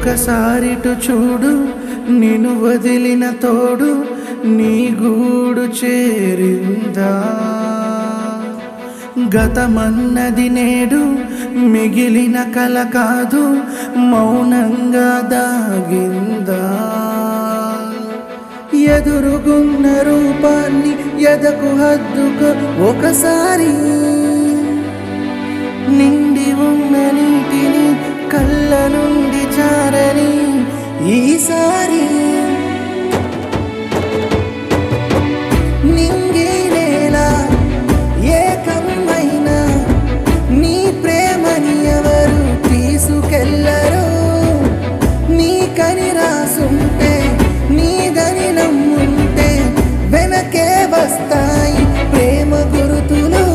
ఒకసారిటు చూడు నిన్ను వదిలిన తోడు నీ గూడు చేరిందా గతమన్నది నేడు మిగిలిన కల కాదు మౌనంగా దాగిందా ఎదురుగున్న రూపాన్ని ఎదకు హద్దుకు ఒకసారి నిండి ఉన్న నీటిని కళ్ళ నుండి చారని ఈసారి నింగి నేల ఏకమైన నీ ప్రేమని ఎవరు తీసుకెళ్ళరు నీకని రాసుంటే నీదని నమ్ముంటే వెనకే వస్తాయి ప్రేమ గురుతులు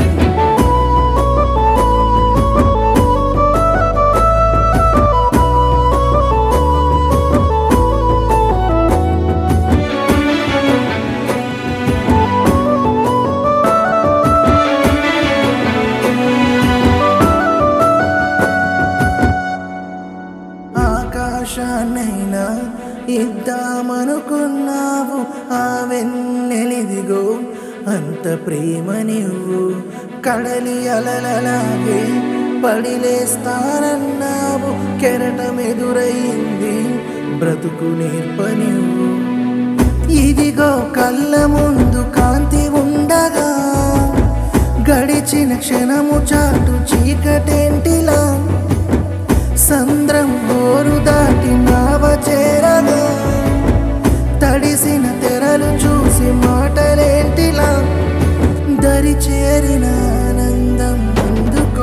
ఆకాశాన్నైనా ఇద్దామనుకున్నావు ఆ వెన్నెలిదిగో అంత ప్రేమ నువ్వు కడలి అలలలాగే పడిలేస్తానన్నావు కెరటమెదురయింది బ్రతుకు నేర్ప నువ్వు ఇదిగో కళ్ళ ముందు కాంతి ఉండగా గడిచిన క్షణము చాటు చీకటేంటిలా సంద్రం హోరు దాటి నావ చేరగా తడిసిన తెరలు చూసి మాటలేంటిలా దరి చేరిన ఆనందం అందుకో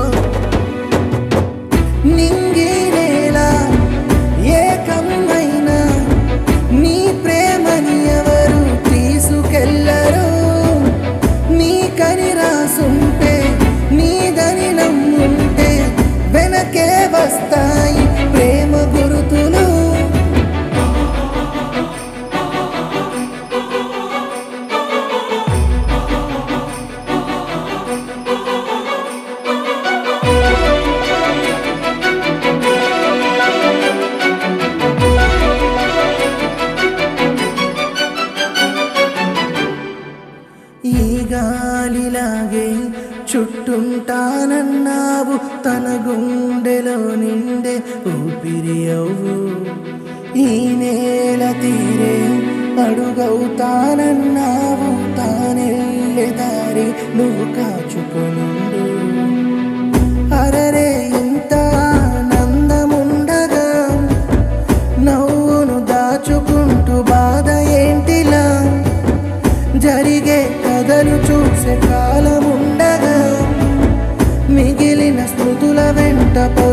నింగి నేల ఏకమైన నీ ప్రేమని ఎవరు తీసుకెళ్ళరు నీకని రాసుంటే నీదని నమ్ముంటే వెనకే వస్తాయి ప్రేమ గురుతులు ఈ గాలిలాగే చుట్టుంటానన్నావు తన గుండెలో నిండే ఊపిరి అవ్వు ఈ నేల తీరే అడుగవుతానన్నావు తానెళ్ళే దారి నువ్వు కాచుకొనుండు అరరే ఇంత ఆనందముండగా నవ్వును దాచుకుంటూ బాధ ఏంటిలా జరిగే కథలు చూసే కాలముండగా మిగిలిన స్మృతుల వెంట పో